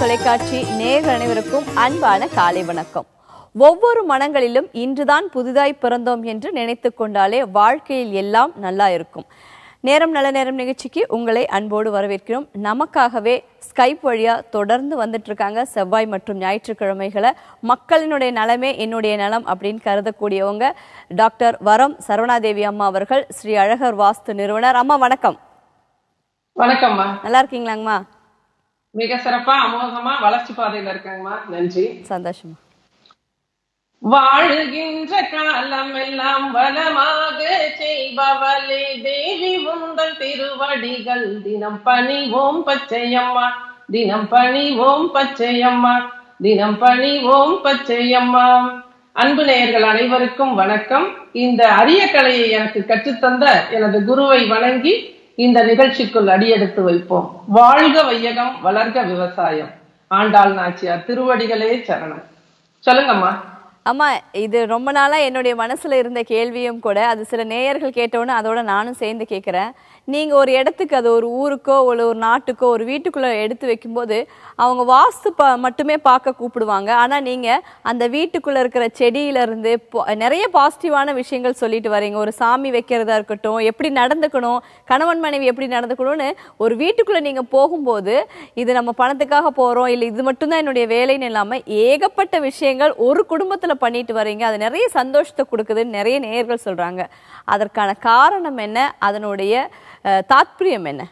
தொலைக்காட்சி நேயர்கள் அனைவருக்கும் அன்பான காலை வணக்கம் ஒவ்வொரு மனங்களிலும் இன்றுதான் புதிதாய் பிறந்தோம் என்று நினைத்துக் கொண்டாலே வாழ்க்கையில் எல்லாம் நல்லா இருக்கும் நேரம் நல்ல நேரம் நிகழ்ச்சிக்கு உங்களை அன்போடு வரவேற்கிறோம் நமக்காகவே ஸ்கைப் வழியா தொடர்ந்து வந்துட்டு இருக்காங்க செவ்வாய் மற்றும் ஞாயிற்றுக்கிழமைகளை மக்களினுடைய நலமே என்னுடைய நலம் அப்படின்னு கருதக்கூடியவங்க டாக்டர் வரம் சரவணாதேவி அம்மா அவர்கள் ஸ்ரீ அழகர் வாஸ்து நிறுவனர் அம்மா வணக்கம் வணக்கம்மா நல்லா இருக்கீங்களாங்கம்மா மிக சிறப்பா அமோகமா வளர்ச்சி பாதையில இருக்காங்கம்மா நன்றி சந்தோஷமா வாழுகின்ற காலம் எல்லாம் வளமாக செய்பவளே தேவி உந்தன் திருவடிகள் தினம் பணிவோம் பச்சையம்மா தினம் பணிவோம் பச்சையம்மா தினம் பணிவோம் பச்சையம்மா அன்பு நேயர்கள் அனைவருக்கும் வணக்கம் இந்த அரிய கலையை எனக்கு கற்றுத்தந்த எனது குருவை வணங்கி இந்த நிகழ்ச்சிக்குள் அடியெடுத்து வைப்போம் வாழ்க வையகம் வளர்க விவசாயம் ஆண்டாள் நாச்சியார் திருவடிகளே சரணம் சொல்லுங்கம்மா அம்மா இது ரொம்ப நாளா என்னுடைய மனசுல இருந்த கேள்வியும் கூட அது சில நேயர்கள் கேட்டோன்னு அதோட நானும் சேர்ந்து கேட்குறேன் நீங்க ஒரு இடத்துக்கு அது ஒரு ஊருக்கோ ஒரு ஒரு நாட்டுக்கோ ஒரு வீட்டுக்குள்ள எடுத்து வைக்கும்போது அவங்க வாஸ்து ப மட்டுமே பார்க்க கூப்பிடுவாங்க ஆனா நீங்க அந்த வீட்டுக்குள்ள இருக்கிற செடியில இருந்து பொ- நிறைய பாசிட்டிவான விஷயங்கள் சொல்லிட்டு வரீங்க ஒரு சாமி வைக்கிறதா இருக்கட்டும் எப்படி நடந்துக்கணும் கணவன் மனைவி எப்படி நடந்துக்கணும்னு ஒரு வீட்டுக்குள்ள நீங்க போகும்போது இது நம்ம பணத்துக்காக போறோம் இல்ல இது மட்டும்தான் என்னுடைய வேலைன்னு இல்லாம ஏகப்பட்ட விஷயங்கள் ஒரு குடும்பத்துல பண்ணிட்டு வர்றீங்க அது நிறைய சந்தோஷத்தை கொடுக்குதுன்னு நிறைய நேயர்கள் சொல்றாங்க அதற்கான காரணம் என்ன அதனுடைய அஹ், தாத்பரியம் என்ன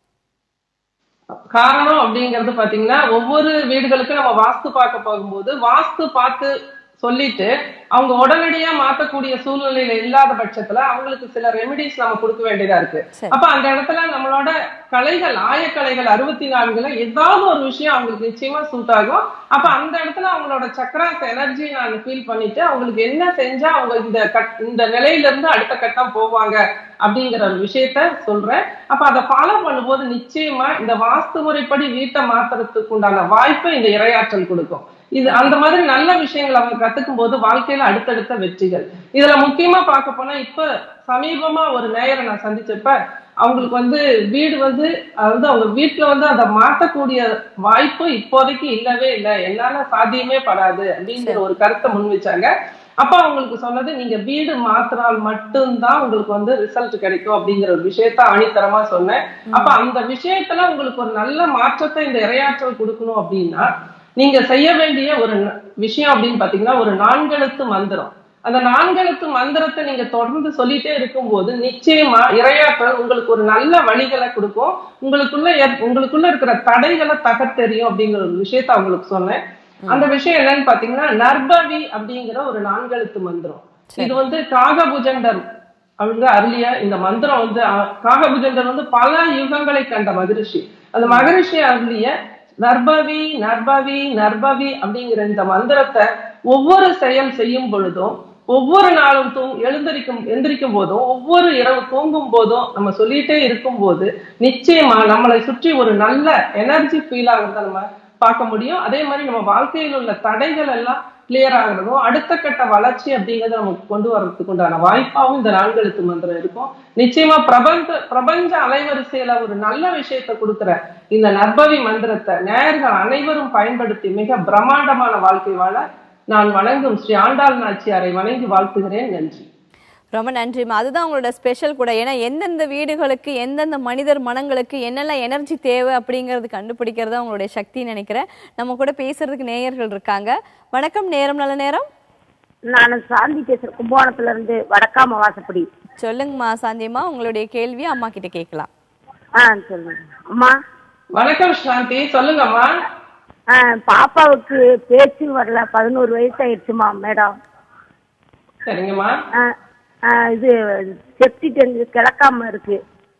காரணம் அப்படிங்கிறது பாத்தீங்கன்னா ஒவ்வொரு வீடுகளுக்கும் நம்ம வாஸ்து பார்க்க போகும்போது வாஸ்து பார்த்து சொல்லிட்டு அவங்க உடனடியா மாத்தக்கூடிய சூழ்நிலையில இல்லாத பட்சத்துல அவங்களுக்கு சில ரெமிடிஸ் நம்ம கொடுக்க வேண்டியதா இருக்கு சரி. அப்ப அந்த இடத்துல நம்மளோட கலைகள் ஆயக்கலைகள் அறுபத்தி நான்குல ஏதாவது ஒரு விஷயம் அவங்களுக்கு நிச்சயமா சூட் ஆகும் அப்ப அந்த இடத்துல அவங்களோட சக்கராஸ் எனர்ஜி நான் ஃபீல் பண்ணிட்டு அவங்களுக்கு என்ன செஞ்சா அவங்க இந்த கட் இந்த நிலையில இருந்து அடுத்த கட்டம் போவாங்க அப்படிங்கிற ஒரு விஷயத்த சொல்றேன் அப்ப அதை ஃபாலோ பண்ணும்போது நிச்சயமா இந்த வாஸ்து முறைப்படி வீட்டை மாத்துறதுக்கு உண்டான வாய்ப்பை இந்த இரையாற்றல் கொடுக்கும் இது அந்த மாதிரி நல்ல விஷயங்களை அவங்க கத்துக்கும் போது வாழ்க்கையில அடுத்தடுத்த வெற்றிகள் இதுல முக்கியமா பார்க்க போனா இப்ப சமீபமா ஒரு நேயரை நான் சந்திச்சப்ப அவங்களுக்கு வந்து வீடு வந்து அதாவது அவங்க வீட்டுல வந்து அதை மாத்தக்கூடிய வாய்ப்பு இப்போதைக்கு இல்லவே இல்லை என்னால சாத்தியமே படாது அப்படிங்கிற ஒரு கருத்தை முன் வச்சாங்க அப்ப அவங்களுக்கு சொன்னது நீங்க வீடு மாத்தினால் மட்டும்தான் உங்களுக்கு வந்து ரிசல்ட் கிடைக்கும் அப்படிங்கிற ஒரு விஷயத்த ஆணித்தரமா சொன்னேன் அப்ப அந்த விஷயத்துல உங்களுக்கு ஒரு நல்ல மாற்றத்தை இந்த இரையாற்றல் கொடுக்கணும் அப்படின்னா நீங்க செய்ய வேண்டிய ஒரு ந- விஷயம் அப்படின்னு பாத்தீங்கன்னா ஒரு நான்கெழுத்து மந்திரம் அந்த நான்கெழுத்து மந்திரத்தை நீங்க தொடர்ந்து சொல்லிட்டே இருக்கும்போது நிச்சயமா இரையாற்றல் உங்களுக்கு ஒரு நல்ல வழிகளை கொடுக்கும் உங்களுக்குள்ள ஏற்- உங்களுக்குள்ள இருக்கிற தடைகளை தகர்த்தெறியும் அப்படிங்கிற ஒரு விஷயத்த அவங்களுக்கு சொன்னேன் அந்த விஷயம் என்னன்னு பாத்தீங்கன்னா நர்பவி அப்படிங்கிற ஒரு நான்கெழுத்து மந்திரம் சரி. இது வந்து காகபுஜண்டர் அவங்க அருளிய இந்த மந்திரம் வந்து அஹ், காகபுஜண்டர் வந்து பல யுகங்களை கண்ட மகரிஷி அந்த மகரிஷி அருளிய நர்பவி நர்பவி நர்பவி அப்படிங்கிற இந்த மந்திரத்தை ஒவ்வொரு செயல் செய்யும் பொழுதும் ஒவ்வொரு நாளும் தூ எழுந்திருக்கும் எந்திரிக்கும் போதும் ஒவ்வொரு இரவு தூங்கும் போதும் நம்ம சொல்லிட்டே இருக்கும் போது நிச்சயமா நம்மளை சுற்றி ஒரு நல்ல எனர்ஜி ஃபீல் ஆகுறத நம்ம பார்க்க முடியும் அதே மாதிரி நம்ம வாழ்க்கையில் உள்ள தடைகள் எல்லாம் கிளியர் ஆகுறதும் அடுத்த கட்ட வளர்ச்சி அப்படிங்கறத நமக்கு கொண்டு வர்றதுக்கு உண்டான வாய்ப்பாவும் இந்த நான்கெழுத்து மந்திரம் இருக்கும் நிச்சயமா பிரபஞ்ச பிரபஞ்ச அலைவரிசையில ஒரு நல்ல விஷயத்தை கொடுக்கிற இந்த நற்பவி மந்திரத்தை நேயர்கள் அனைவரும் பயன்படுத்தி மிக பிரம்மாண்டமான வாழ்க்கை வாழ நான் வணங்கும் ஸ்ரீ ஆண்டாள் நாச்சியாரை வணங்கி வாழ்த்துகிறேன் நன்றி ரொம்ப நன்றிம்மா அதுதான் உங்களோட ஸ்பெஷல் கூட ஏன்னா எந்தெந்த வீடுகளுக்கு எந்தெந்த மனிதர் மனங்களுக்கு என்னெல்லாம் எனர்ஜி தேவை அப்படிங்கிறது கண்டுபிடிக்கிறது தான் உங்களுடைய சக்தின்னு நினைக்கிறேன் நம்ம கூட பேசுறதுக்கு நேயர்கள் இருக்காங்க வணக்கம் நேரம் நல்ல நேரம் நான் சாந்தி பேசுறேன் கும்பகோணத்துல இருந்து வடக்காம வாசப்படி சொல்லுங்கம்மா சாந்தியம்மா உங்களுடைய கேள்வி அம்மா கிட்ட கேட்கலாம் ஆ சொல்லுங்க அம்மா வணக்கம் சாந்தி சொல்லுங்கம்மா ஆ, பாப்பாவுக்கு பேச்சு வரல பதினோரு வயசு ஆயிடுச்சுமா மேடம் சரிங்கம்மா ஆ, ஆ, இது செப்டி டெங்கு கிடக்காம இருக்கு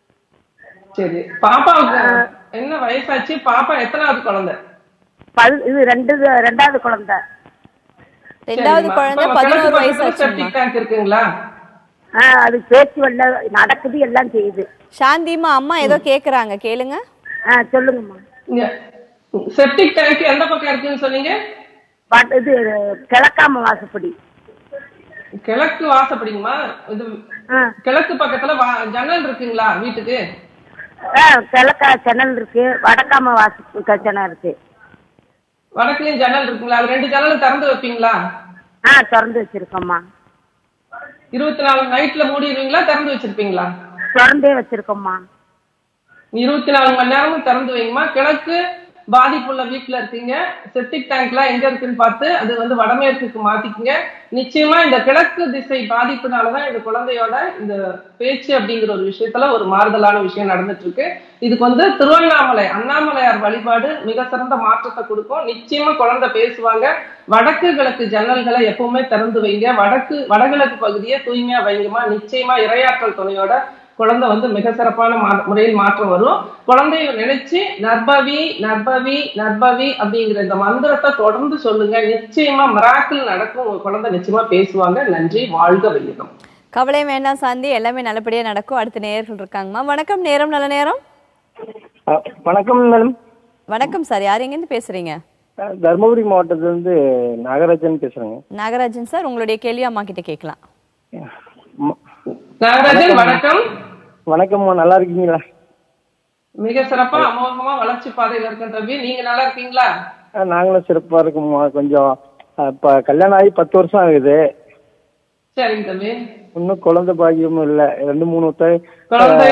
சரி பாப்பாவுக்கு என்ன வயசாச்சு பாப்பா எத்தனாவது குழந்தை பது இது ரெண்டு ரெண்டாவது குழந்தை ரெண்டாவது சரிம்மா. குழந்தை அப்ப பதினோரு கிழக்கு வயசு பக்கத்துல ஆச்சுமா septic tank இருக்குங்களா ஆ, அது பேச்சு வரல நடக்குது எல்லாம் செய்யுது சாந்திமா அம்மா ஏதோ கேக்குறாங்க கேளுங்க ஆ சொல்லுங்கம்மா இங்க செப்டிக் டேங்க் எந்த பக்கம் இருக்குன்னு சொன்னீங்க பட் இது கிழக்காம வாசப்படி கிழக்கு வாசப்படிங்கம்மா இது ஆ கிழக்கு பக்கத்துல வா- ஜன்னல் இருக்குங்களா வீட்டுக்கு ஆ கிழக்கா சென்னல் இருக்கு வடக்காம வாச கிச்சனா இருக்கு வடக்குலயும் ஜன்னல் இருக்குங்களா அது ரெண்டு ஜன்னலும் திறந்து வைப்பீங்களா ஆ திறந்து வச்சிருக்கோம்மா இருபத்தி நாலு நைட்ல மூடிடுவீங்களா திறந்து வச்சிருப்பீங்களா திறந்தே வச்சிருக்கோம்மா இருபத்தி நாலு மணி நேரமும் திறந்து வைங்கம்மா கிழக்கு பாதிப்புள்ள வீட்டுல இருக்கீங்க செப்டிக் டேங்க்லாம் எங்க இருக்குன்னு பார்த்து அது வந்து வடமேற்குக்கு மாத்திக்கங்க நிச்சயமா இந்த கிழக்கு திசை பாதிப்புனாலதான் இந்த குழந்தையோட இந்த பேச்சு அப்படிங்கிற ஒரு விஷயத்துல ஒரு மாறுதலான விஷயம் நடந்துட்டு இருக்கு இதுக்கு வந்து திருவண்ணாமலை அண்ணாமலையார் வழிபாடு மிக சிறந்த மாற்றத்தை கொடுக்கும் நிச்சயமா குழந்தை பேசுவாங்க வடக்கு கிழக்கு ஜன்னல்களை எப்பவுமே திறந்து வைங்க வடக்கு வடகிழக்கு பகுதியை தூய்மையா வைங்கம்மா நிச்சயமா இரையாற்றல் துணையோட குழந்தை வந்து மிக சிறப்பான மா- முறையில் மாற்றம் வரும் குழந்தைய நினைச்சு நர்பவி நர்பவி நர்பவி அப்படிங்கிற இந்த மந்திரத்தை தொடர்ந்து சொல்லுங்க நிச்சயமா மிராக்கிள் நடக்கும் உங்க குழந்தை நிச்சயமா பேசுவாங்க நன்றி வாழ்க வையகம் கவலை வேண்டாம் சாந்தி எல்லாமே நல்லபடியா நடக்கும் அடுத்த நேயர்கள் இருக்காங்கம்மா வணக்கம் நேரம் நல்ல நேரம் அ, வணக்கம் மேடம் வணக்கம் சார் யார் எங்கேருந்து பேசுறீங்க அ, தருமபுரி மாவட்டத்திலிருந்து நாகராஜன் பேசுறேங்க நாகராஜன் சார் உங்களுடைய கேள்வி அம்மா கிட்ட கேட்கலாம் ம- நாகராஜன் வணக்கம் வணக்கம்மா நல்லா இருக்கீங்களா மிக சிறப்பா அமோகமா வளர்ச்சி பாதையில இருக்க தம்பி நீங்க நல்லா இருக்கீங்களா அ, நாங்களும் சிறப்பா இருக்கோம்மா கொஞ்சம் அ, இப்ப கல்யாணம் ஆகி பத்து வருஷம் ஆகுது சரிங்க தம்பி இன்னும் குழந்தை பாக்கியமும் இல்ல ரெண்டு மூணு டைம் குழந்தை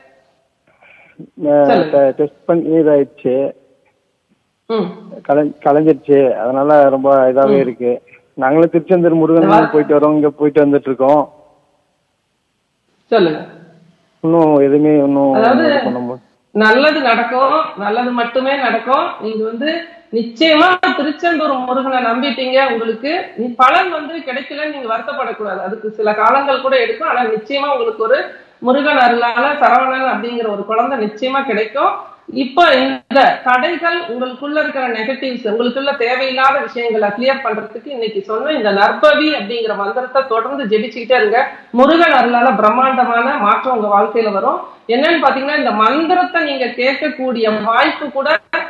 சொல்லுங்க. டெஸ்ட் பண்ணி இதாயிடுச்சு ம் கலை- கலைஞ்சிருச்சு அதனால ரொம்ப இதாவே இருக்கு நாங்களும் திருச்செந்தூர் முருகன் போயிட்டு வரோம் இங்க போயிட்டு வந்துட்டு இருக்கோம் சொல்லுங்க இன்னும் எதுவுமே இன்னும் அதாவது- இது பண்ண முடியல நல்லது நடக்கும் நல்லது மட்டுமே நடக்கும் நீங்க வந்து நிச்சயமா திருச்செந்தூர் முருகனை நம்பிட்டீங்க உங்களுக்கு நீ பலன் வந்து கிடைக்கலன்னு நீங்க வருத்தப்படக்கூடாது அதுக்கு சில காலங்கள் கூட எடுக்கும் ஆனா நிச்சயமா உங்களுக்கு ஒரு முருகன் அருளால சரவணன் அப்படிங்கிற ஒரு குழந்தை நிச்சயமா கிடைக்கும் இப்ப இந்த தடைகள் உங்களுக்குள்ள இருக்கிற நெகட்டிவ்ஸ் உங்களுக்குள்ள தேவையில்லாத விஷயங்களை கிளியர் பண்றதுக்கு இன்னைக்கு சொன்ன இந்த நற்பவி அப்படிங்கிற மந்திரத்தை தொடர்ந்து ஜெபிச்சுக்கிட்டே இருங்க முருகன் அருளால பிரம்மாண்டமான மாற்றம் உங்க வாழ்க்கையில வரும் என்னன்னு பாத்தீங்கன்னா இந்த மந்திரத்தை நீங்க கேட்கக்கூடிய வாய்ப்பு கூட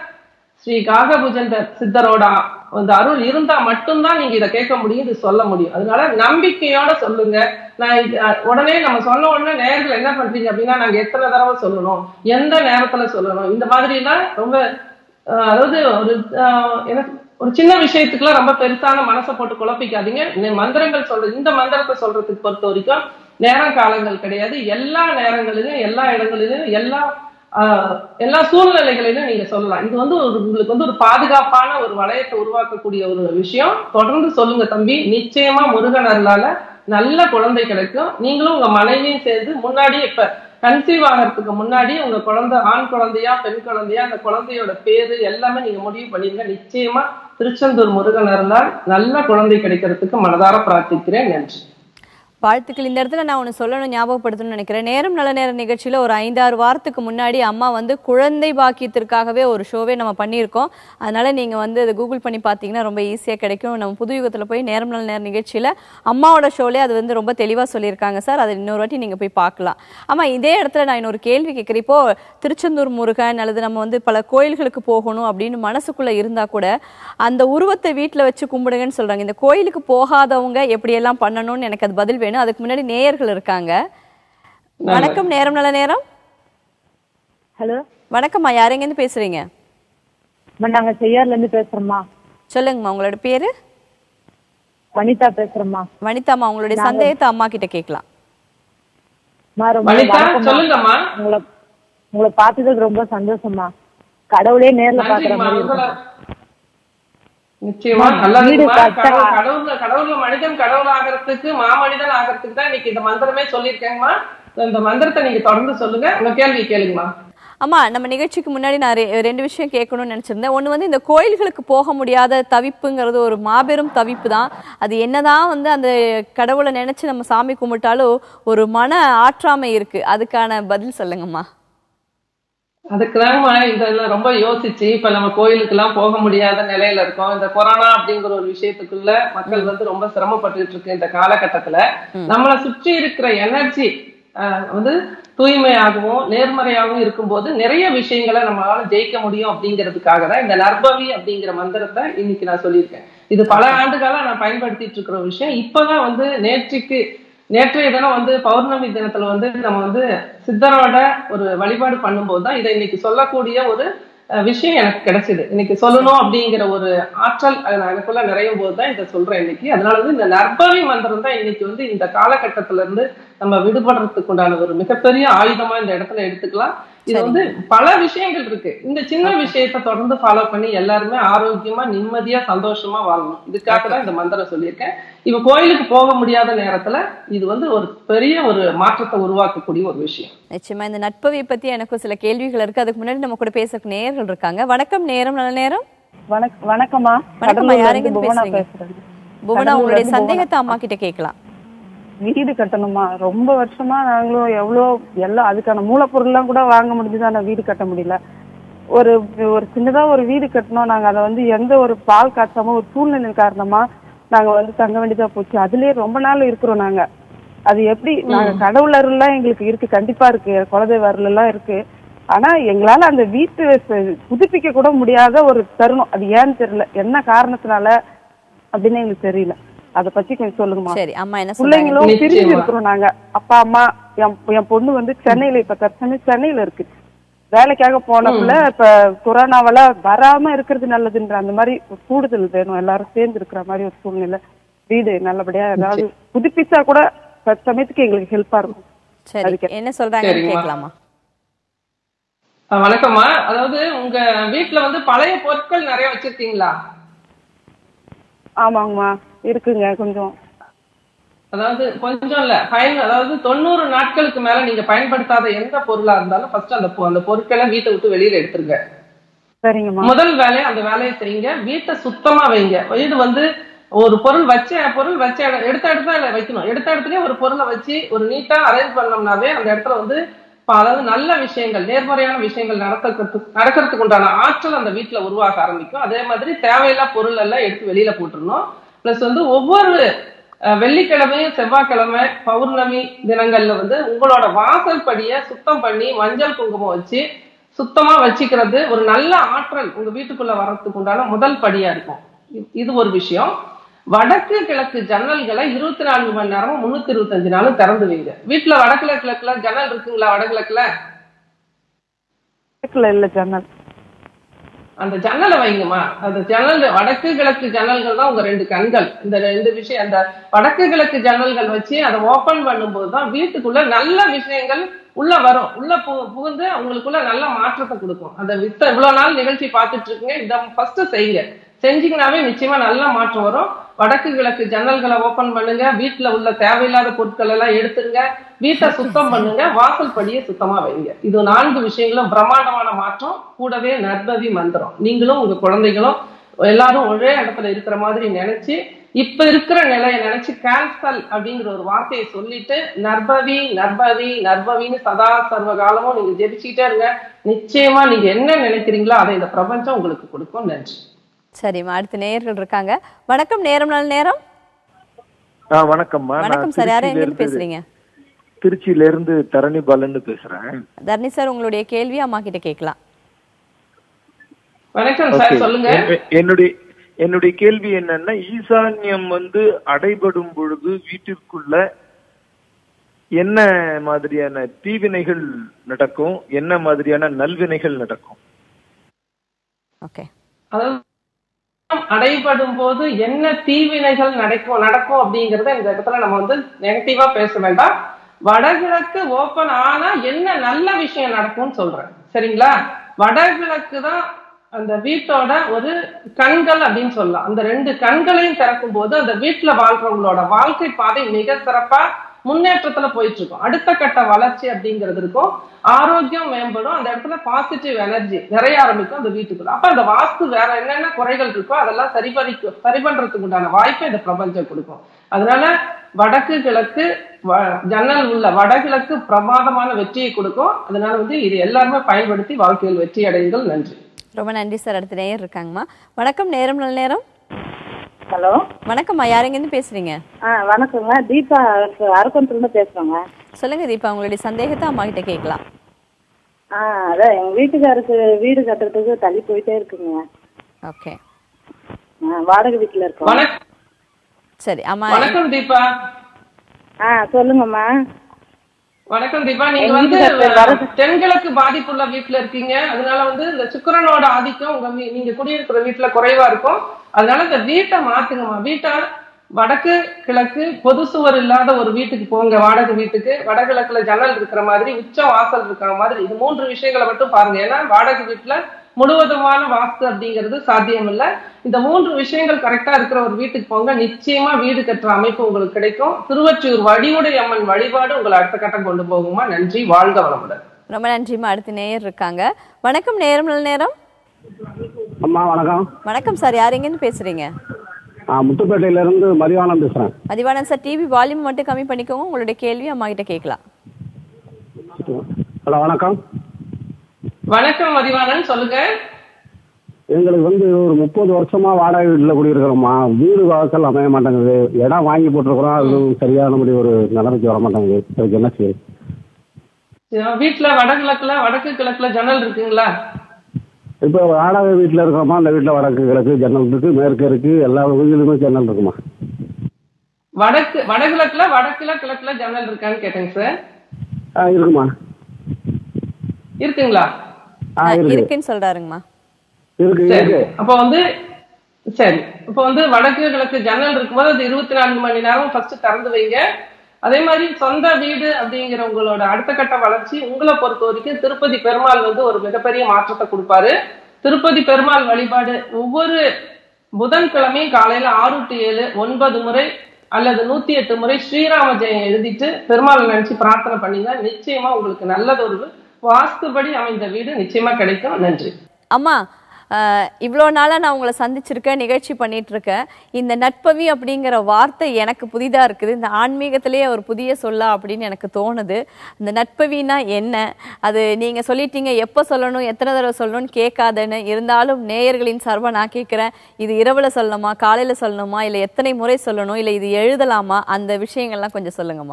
ஸ்ரீ காகபுஜந்த சித்தரோட அந்த அருள் இருந்தா மட்டும்தான் நீங்க இதை கேட்க முடியும் இது சொல்ல முடியும் அதனால நம்பிக்கையோட சொல்லுங்க நான் இது, அஹ், உடனே நம்ம சொன்ன உடனே நேர்கள் என்ன பண்றீங்க அப்படின்னா நாங்க எத்தனை தடவை சொல்லணும் எந்த நேரத்துல சொல்லணும் இந்த மாதிரி எல்லாம் ரொம்ப அஹ், அதாவது ஒரு அஹ், எனக்கு ஒரு சின்ன விஷயத்துக்குலாம் ரொம்ப பெருசான மனசை போட்டு குழப்பிக்காதீங்க இந்த மந்திரங்கள் சொல்றது இந்த மந்திரத்தை சொல்றதுக்கு பொறுத்த வரைக்கும் நேரம் காலங்கள் கிடையாது எல்லா நேரங்களிலும் எல்லா இடங்களிலும் எல்லா ஆஹ், எல்லா சூழ்நிலைகளிலும் நீங்க சொல்லலாம் இது வந்து ஒரு உங்களுக்கு வந்து ஒரு பாதுகாப்பான ஒரு வளையத்தை உருவாக்கக்கூடிய ஒரு விஷயம் தொடர்ந்து சொல்லுங்க தம்பி நிச்சயமா முருகன் அருளால நல்ல குழந்தை கிடைக்கும் நீங்களும் உங்க மனைவியும் சேர்ந்து முன்னாடி இப்ப கன்சீவ் ஆகிறதுக்கு முன்னாடி உங்க குழந்தை ஆண் குழந்தையா பெண் குழந்தையா அந்த குழந்தையோட பேரு எல்லாமே நீங்க முடிவு பண்ணிருங்க நிச்சயமா திருச்செந்தூர் முருகன் அருளால் நல்ல குழந்தை கிடைக்கிறதுக்கு மனதார பிரார்த்திக்கிறேன் நன்றி வாழ்த்துக்கள் இந்த இடத்துல நான் ஒன்று சொல்லணும் ஞாபகப்படுத்தணும்னு நினைக்கிறேன் நேரம் நல்ல நேரம் நிகழ்ச்சியில் ஒரு ஐந்தாறு வாரத்துக்கு முன்னாடி அம்மா வந்து குழந்தை பாக்கியத்திற்காகவே ஒரு ஷோவே நம்ம பண்ணியிருக்கோம் அதனால நீங்கள் வந்து அதை கூகுள் பண்ணி பார்த்தீங்கன்னா ரொம்ப ஈஸியாக கிடைக்கும் நம்ம புது யுகத்தில் போய் நேரம் நல்ல நேரம் நிகழ்ச்சியில் அம்மாவோட ஷோலே அது வந்து ரொம்ப தெளிவாக சொல்லியிருக்காங்க சார் அதை இன்னொரு வாட்டி நீங்கள் போய் பார்க்கலாம் ஆமாம் இதே இடத்துல நான் இன்னொரு கேள்வி கேட்குறேன் இப்போ திருச்செந்தூர் முருகன் அல்லது நம்ம வந்து பல கோயில்களுக்கு போகணும் அப்படின்னு மனசுக்குள்ளே இருந்தால் கூட அந்த உருவத்தை வீட்டில் வச்சு கும்பிடுங்கன்னு சொல்கிறாங்க இந்த கோயிலுக்கு போகாதவங்க எப்படியெல்லாம் பண்ணணும்னு எனக்கு அது பதில் வேணும் அதுக்கு முன்னாடி நேயர்கள் இருக்காங்க வணக்கம் நேரம் நல்ல நேரம் ஹலோ வணக்கம்மா யார் எங்கேருந்து பேசுறீங்க நாங்க செய்யார்ல இருந்து பேசுறோம்மா சொல்லுங்கம்மா உங்களோட பேரு வனிதா பேசுறோம்மா வனிதாம்மா உங்களுடைய சந்தேகத்தை அம்மா கிட்ட கேட்கலாம் அம்மா, ரொம்ப வனிதா வணக்கம்மா. சொல்லுங்கம்மா உங்களை உங்களை பார்த்ததுக்கு ரொம்ப சந்தோஷமா கடவுளே நேர்ல பாக்குற நன்றிம்மா மாதிரி உங்களை இருக்கு நிச்சயமா வீடு நல்லதுமா கட்டா- கடவுள் கடவுள்ல கடவுள்ல மனிதன் கடவுள் ஆகிறதுக்கு மாமனிதன் ஆகிறதுக்கு தான் இன்னைக்கு இந்த மந்திரமே சொல்லியிருக்கேங்கம்மா இந்த மந்திரத்தை நீங்க தொடர்ந்து சொல்லுங்க உங்க கேள்வி கேளுங்கம்மா அம்மா நம்ம நிகழ்ச்சிக்கு முன்னாடி நான் ரெ- ரெண்டு விஷயம் கேட்கணும்னு நினைச்சிருந்தேன் ஒன்று வந்து இந்த கோயில்களுக்கு போக முடியாத தவிப்புங்கிறது ஒரு மாபெரும் தவிப்பு தான் அது என்னதான் வந்து அந்த கடவுளை நினைச்சு நம்ம சாமி கும்பிட்டாலும் ஒரு மன ஆற்றாமை இருக்கு அதுக்கான பதில் சொல்லுங்கம்மா அதுக்குதாங்கம்மா இதெல்லாம் ரொம்ப யோசிச்சு இப்ப நம்ம கோயிலுக்கு எல்லாம் போக முடியாத நிலையில இருக்கோம் இந்த கொரோனா அப்படிங்கிற ஒரு விஷயத்துக்குள்ள மக்கள் வந்து ரொம்ப சிரமப்பட்டுட்டு இருக்கு இந்த காலகட்டத்துல நம்மளை சுற்றி இருக்கிற எனர்ஜி வந்து தூய்மையாகவும் நேர்மறையாகவும் இருக்கும்போது நிறைய விஷயங்களை நம்மளால ஜெயிக்க முடியும் அப்படிங்கிறதுக்காக தான் இந்த நர்பவி அப்படிங்கிற மந்திரத்தை இன்னைக்கு நான் சொல்லியிருக்கேன் இது பல ஆண்டுகளா நான் பயன்படுத்திட்டு இருக்கிற ஒரு விஷயம் இப்பதான் வந்து நேற்றுக்கு நேற்றைய தினம் வந்து பௌர்ணமி தினத்துல வந்து நம்ம வந்து சித்தரோட ஒரு வழிபாடு பண்ணும்போது தான் இதை இன்னைக்கு சொல்லக்கூடிய ஒரு அஹ், விஷயம் எனக்கு கிடைச்சது இன்னைக்கு சொல்லணும் அப்படிங்கிற ஒரு ஆற்றல் அது நான் எனக்குள்ள நிறையும் போது தான் இதை சொல்றேன் இன்னைக்கு அதனால வந்து இந்த நற்பவி மந்திரம் தான் இன்னைக்கு வந்து இந்த காலகட்டத்துல இருந்து நம்ம விடுபடுறதுக்கு உண்டான ஒரு மிகப்பெரிய ஆயுதமா இந்த இடத்துல எடுத்துக்கலாம் இது சரி. வந்து பல விஷயங்கள் இருக்கு இந்த சின்ன விஷயத்தை தொடர்ந்து ஃபாலோ பண்ணி எல்லாருமே ஆரோக்கியமா நிம்மதியா சந்தோஷமா வாழணும் இதுக்காக தான் இந்த மந்திரம் சொல்லியிருக்கேன் இப்ப கோயிலுக்கு போக முடியாத நேரத்துல இது வந்து ஒரு பெரிய ஒரு மாற்றத்தை உருவாக்கக்கூடிய ஒரு விஷயம் நிச்சயமா இந்த நட்பவை பத்தி எனக்கும் சில கேள்விகள் இருக்கு அதுக்கு முன்னாடி நம்ம கூட பேச நேயர்கள் இருக்காங்க வணக்கம் நேரம் நல்ல நேரம் வணக் வணக்கம்மா வணக்கம்மா கடலூர்ல யாருங்க இருந்து இருந்து புவனா பேசுறீங்க பேசுறேன் புவனா கடலூர்ல உங்களுடைய இருந்து சந்தேகத்தை அம்மா கிட்ட கேட்கலாம் வீடு கட்டணுமா ரொம்ப வருஷமா நாங்களும் எவ்வளோ எல்லாம் அதுக்கான மூலப்பொருள்லாம் கூட வாங்க முடிஞ்சது ஆனா வீடு கட்ட முடியல ஒரு ஒரு சின்னதா ஒரு வீடு கட்டணும் நாங்க அதை வந்து எந்த ஒரு பால் காய்ச்சாம ஒரு சூழ்நிலை காரணமா நாங்க வந்து தங்க வேண்டியதா போச்சு அதுலயே ரொம்ப நாள் இருக்கிறோம் நாங்க அது எப்படி நாங்க கடவுள் அருள்லாம் எங்களுக்கு இருக்கு கண்டிப்பா இருக்கு குலதெய்வ அருள் எல்லாம் இருக்கு ஆனா எங்களால அந்த வீட்டு ச- புதுப்பிக்க கூட முடியாத ஒரு தருணம் அது ஏன்னு தெரியல என்ன காரணத்தினால அப்படின்னு எங்களுக்கு தெரியல அத பத்தி கொஞ்சம் சொல்லுங்கம்மா சரி அம்மா என்ன சொல்றாங்க பிள்ளைங்களும் நிச்சயமா. பிரிஞ்சு இருக்கிறோம் நாங்க அப்பா அம்மா என் என் பொண்ணு வந்து சென்னையில இப்ப தற்சமயம் சென்னையில இருக்கு வேலைக்காக போன புள்ள இப்ப கொரோனாவால வராம இருக்கிறது நல்லதுன்ற அந்த மாதிரி ஒரு கூடுதல் வேணும் எல்லாரும் சேர்ந்து இருக்கிற மாதிரி ஒரு சூழ்நிலை வீடு நல்லபடியா ஏதாவது புதுப்பிச்சா கூட தற்சமயத்துக்கு எங்களுக்கு ஹெல்ப்பா இருக்கும் சரி அதுக்கு- என்ன சொல்றாங்கன்னு சரிம்மா. கேட்கலாமா அஹ் வணக்கம்மா அதாவது உங்க வீட்டுல வந்து பழைய பொருட்கள் நிறைய வச்சிருக்கீங்களா ஆமாங்கம்மா இருக்குங்க கொஞ்சம் அதாவது கொஞ்சம் இல்ல பயன் அதாவது தொண்ணூறு நாட்களுக்கு மேல நீங்க பயன்படுத்தாத எந்த பொருளா இருந்தாலும் ஃபர்ஸ்ட் அந்த பொ- அந்த பொருட்களை வீட்டை விட்டு வெளியில எடுத்துருங்க சரிங்கம்மா முதல் வேலை அந்த வேலையை செய்யுங்க வீட்டை சுத்தமா வைங்க வீடு வந்து ஒரு பொருள் வச்ச பொருள் வச்ச இடம் எடுத்த இடத்துல வைக்கணும் எடுத்த இடத்துலயே ஒரு பொருளை வச்சு ஒரு நீட்டா அரேஞ்ச் பண்ணோம்னாவே அந்த இடத்துல வந்து இப்ப அதாவது நல்ல விஷயங்கள் நேர்மறையான விஷயங்கள் நடக்கிறதுக்கு நடக்கிறதுக்கு உண்டான ஆற்றல் அந்த வீட்டுல உருவாக ஆரம்பிக்கும் அதே மாதிரி தேவையில்லா பொருள் எல்லாம் எடுத்து வெளியில போட்டுறணும் பிளஸ் வந்து ஒவ்வொரு அஹ், வெள்ளிக்கிழமையும் செவ்வாய்க்கிழமை பௌர்ணமி தினங்கள்ல வந்து உங்களோட வாசல் படியை சுத்தம் பண்ணி மஞ்சள் குங்குமம் வச்சு சுத்தமா வச்சுக்கிறது ஒரு நல்ல ஆற்றல் உங்க வீட்டுக்குள்ள வர்றதுக்கு உண்டான முதல் படியா இருக்கும் இ- இது ஒரு விஷயம் வடக்கு கிழக்கு ஜன்னல்களை இருபத்தி நான்கு மணி நேரமும் முன்னூத்தி இருபத்தஞ்சு நாளும் திறந்து வைங்க வீட்டுல வடக்குல கிழக்குல ஜன்னல் இருக்குங்களா வடகிழக்குல வீட்டுல இல்ல ஜன்னல் அந்த ஜன்னலை வைங்கம்மா அந்த ஜன்னல் வடக்கு கிழக்கு ஜன்னல்கள் தான் உங்க ரெண்டு கண்கள் இந்த ரெண்டு விஷயம் அந்த வடக்கு கிழக்கு ஜன்னல்கள் வச்சு அதை ஓபன் பண்ணும்போது தான் வீட்டுக்குள்ள நல்ல விஷயங்கள் உள்ள வரும் உள்ள பு புகுந்து உங்களுக்குள்ள நல்ல மாற்றத்தை கொடுக்கும் அந்த வித்த இவ்வளவு நாள் நிகழ்ச்சி பார்த்துட்டு இருக்கீங்க இதை ஃபர்ஸ்ட் செய்யுங்க செஞ்சீங்கன்னாவே நிச்சயமா நல்ல மாற்றம் வரும் வடக்கு கிழக்கு ஜன்னல்களை ஓபன் பண்ணுங்க வீட்டுல உள்ள தேவையில்லாத பொருட்கள் எல்லாம் எடுத்துருங்க வீட்டை சுத்தம் பண்ணுங்க வாசல் படியை சுத்தமா வைங்க இது நான்கு விஷயங்களும் பிரம்மாண்டமான மாற்றம் கூடவே நர்பவி மந்திரம் நீங்களும் உங்க குழந்தைகளும் எல்லாரும் ஒரே இடத்துல இருக்கிற மாதிரி நினைச்சு இப்ப இருக்கிற நிலையை நினைச்சு கேன்சல் அப்படிங்கிற ஒரு வார்த்தையை சொல்லிட்டு நர்பவி நர்பவி நர்பவின்னு சதா சர்வ காலமும் நீங்க ஜெபிச்சுக்கிட்டே இருங்க நிச்சயமா நீங்க என்ன நினைக்கிறீங்களோ அதை இந்த பிரபஞ்சம் உங்களுக்கு கொடுக்கும் நன்றி சரிம்மா அடுத்த நேயர்கள் இருக்காங்க வணக்கம் நேரம் நல்ல நேரம் ஆ வணக்கம்மா நான் வணக்கம் சார் யாரும் எங்க திருச்சியில இருந்து இருந்து பேசுறீங்க திருச்சியில இருந்து தரணி பாலன்னு பேசுறேன் தர்ணி சார் உங்களுடைய கேள்வி அம்மா கிட்ட கேட்கலாம் வணக்கம் Okay. சார் சொல்லுங்க என்- என்னுடைய என்னுடைய கேள்வி என்னன்னா ஈசான்யம் வந்து அடைபடும் பொழுது வீட்டிற்குள்ள என்ன மாதிரியான தீவினைகள் நடக்கும் என்ன மாதிரியான நல்வினைகள் நடக்கும் ஓகே அதாவது அடைபடும் போது என்ன தீவினைகள் நடக்கும் நடக்கும் அப்படிங்கறத இந்த இடத்துல நம்ம வந்து நெகட்டிவா பேச வேண்டாம் வடகிழக்கு ஓபன் ஆனா என்ன நல்ல விஷயம் நடக்கும்னு சொல்றேன் சரிங்களா வடகிழக்கு தான் அந்த வீட்டோட ஒரு கண்கள் அப்படின்னு சொல்லலாம் அந்த ரெண்டு கண்களையும் திறக்கும் போது அந்த வீட்டுல வாழ்றவங்களோட வாழ்க்கை பாதை மிக சிறப்பா முன்னேற்றத்துல போயிட்டு இருக்கும் அடுத்த கட்ட வளர்ச்சி அப்படிங்கிறது இருக்கும் ஆரோக்கியம் மேம்படும் அந்த இடத்துல பாசிட்டிவ் எனர்ஜி நிறைய ஆரம்பிக்கும் அந்த வீட்டுக்குள்ள அப்ப அந்த வாஸ்து வேற என்னென்ன குறைகள் இருக்கோ அதெல்லாம் சரி பண்ணிக்கும் சரி பண்றதுக்கு உண்டான வாய்ப்பை இந்த பிரபஞ்சம் கொடுக்கும் அதனால வடக்கு கிழக்கு வ- ஜன்னல் உள்ள வடகிழக்கு பிரமாதமான வெற்றியை கொடுக்கும் அதனால வந்து இது எல்லாருமே பயன்படுத்தி வாழ்க்கையில் வெற்றி அடையுங்கள் நன்றி ரொம்ப நன்றி சார் அடுத்த நேயர் இருக்காங்கம்மா வணக்கம் நேரம் நல்ல நேரம் ஹலோ வணக்கம்மா யாருங்க இருந்து பேசுறீங்க ஆ வணக்கங்க தீபா அரக்கோணத்துலேருந்து பேசுகிறோங்க சொல்லுங்க தீபா உங்களுடைய சந்தேகத்தை அம்மா கிட்ட கேட்கலாம் ஆ அதான் எங்கள் வீட்டுக்காருக்கு வீடு கட்டுறதுக்கு தள்ளி போயிட்டே இருக்குங்க ஓகே ஆ, வாடகை வீட்டில் இருக்கோம் வணக்கம் சரி அம்மா வணக்கம் தீபா ஆ சொல்லுங்கம்மா வணக்கம் தீபா நீங்க எங்க வந்து வீட்டுக்காரர் வரது- தென்கிழக்கு பாதிப்புள்ள வீட்டுல இருக்கீங்க அதனால வந்து இந்த சுக்கிரனோட ஆதிக்கம் உங்க வீ- நீங்க குடியிருக்கிற வீட்டுல குறைவா இருக்கும் அதனால இந்த வீட்டை மாத்துங்கம்மா வீட்டை வடக்கு கிழக்கு பொது சுவர் இல்லாத ஒரு வீட்டுக்கு போங்க வாடகை வீட்டுக்கு வடகிழக்குல ஜன்னல் இருக்கிற மாதிரி உச்ச வாசல் இருக்கிற மாதிரி இது மூன்று விஷயங்களை மட்டும் பாருங்க ஏன்னா வாடகை வீட்டுல முழுவதுமான வாஸ்து அப்படிங்கிறது சாத்தியம் இல்ல இந்த மூன்று விஷயங்கள் கரெக்டா இருக்கிற ஒரு வீட்டுக்கு போங்க நிச்சயமா வீடு கட்டுற அமைப்பு உங்களுக்கு கிடைக்கும் திருவொற்றியூர் வடிவுடை அம்மன் வழிபாடு உங்களை அடுத்த கட்டம் கொண்டு போகுமா நன்றி வாழ்க வளமுடன் ரொம்ப நன்றிம்மா அடுத்து நேயர் இருக்காங்க வணக்கம் நேரம் நல்ல நேரம் அம்மா வணக்கம் வணக்கம் சார் யார் எங்கேருந்து பேசுறீங்க நான் முத்துப்பேட்டையில இருந்து மதிவானம் பேசுறேன் மதிவானன் சார் டிவி வால்யூம் மட்டும் கம்மி பண்ணிக்கோங்க உங்களுடைய கேள்வி அம்மா கிட்ட கேட்கலாம் ஹலோ வணக்கம் வணக்கம் மதிவாணன் சொல்லுங்க எங்களுக்கு வந்து ஒரு முப்பது வருஷமா வாடகை வீட்டில் குடியிருக்கிறோம்மா வீடு வாசல் அமைய மாட்டேங்குது இடம் வாங்கி போட்டிருக்கிறோம் அது சரியானபடி ஒரு நிலைமைக்கு வர மாட்டேங்குது அதுக்கு என்ன செய்யுது வீட்டுல வடகிழக்குல வடக்கு கிழக்குல ஜன்னல் இருக்குங்களா இப்போ வாடகை வீட்டில் இருக்கிறோமா அந்த வீட்டில் வடக்கு கிழக்கு ஜன்னல் இருக்கு மேற்கு இருக்கு எல்லா வீடுகளுமே ஜன்னல் இருக்குமா வடக்கு வடகிழக்குல வடக்குல கிழக்குல ஜன்னல் இருக்கான்னு கேட்டேங்க சார் ஆ இருக்குமா இருக்குங்களா ஆ இருக்கு இருக்குன்னு சொல்றாருங்கம்மா இருக்கு சரி இருக்கு அப்ப வந்து சரி இப்ப வந்து வடக்கு கிழக்கு ஜன்னல் இருக்கும்போது அது இருபத்தி நான்கு மணி நேரம் ஃபர்ஸ்ட் திறந்து வைங்க அதே மாதிரி சொந்த வீடு அப்படிங்கிற உங்களோட அடுத்த கட்ட வளர்ச்சி உங்களை பொறுத்த வரைக்கும் திருப்பதி பெருமாள் வந்து ஒரு மிகப்பெரிய மாற்றத்தை கொடுப்பாரு திருப்பதி பெருமாள் வழிபாடு ஒவ்வொரு புதன்கிழமையும் காலையில ஆறு டு ஏழு ஒன்பது முறை அல்லது நூத்தி எட்டு முறை ஸ்ரீராம ஜெயம் எழுதிட்டு பெருமாள் நினைச்சு பிரார்த்தனை பண்ணீங்க நிச்சயமா உங்களுக்கு நல்லதொரு வாஸ்துபடி அமைந்த வீடு நிச்சயமா கிடைக்கும் நன்றி அம்மா அஹ், இவ்வளோ நாளாக நான் உங்களை சந்திச்சிருக்கேன் நிகழ்ச்சி பண்ணிட்டு இருக்கேன் இந்த நட்பவி அப்படிங்கிற வார்த்தை எனக்கு புதிதாக இருக்குது இந்த ஆன்மீகத்திலேயே ஒரு புதிய சொல்லா அப்படின்னு எனக்கு தோணுது இந்த நட்பவினா என்ன அது நீங்கள் சொல்லிட்டீங்க எப்போ சொல்லணும் எத்தனை தடவை சொல்லணும்னு கேட்காதேன்னு இருந்தாலும் நேயர்களின் சார்பாக நான் கேட்குறேன் இது இரவில் சொல்லணுமா காலையில் சொல்லணுமா இல்லை எத்தனை முறை சொல்லணும் இல்லை இது எழுதலாமா அந்த விஷயங்கள்லாம் கொஞ்சம் சொல்லுங்கம்மா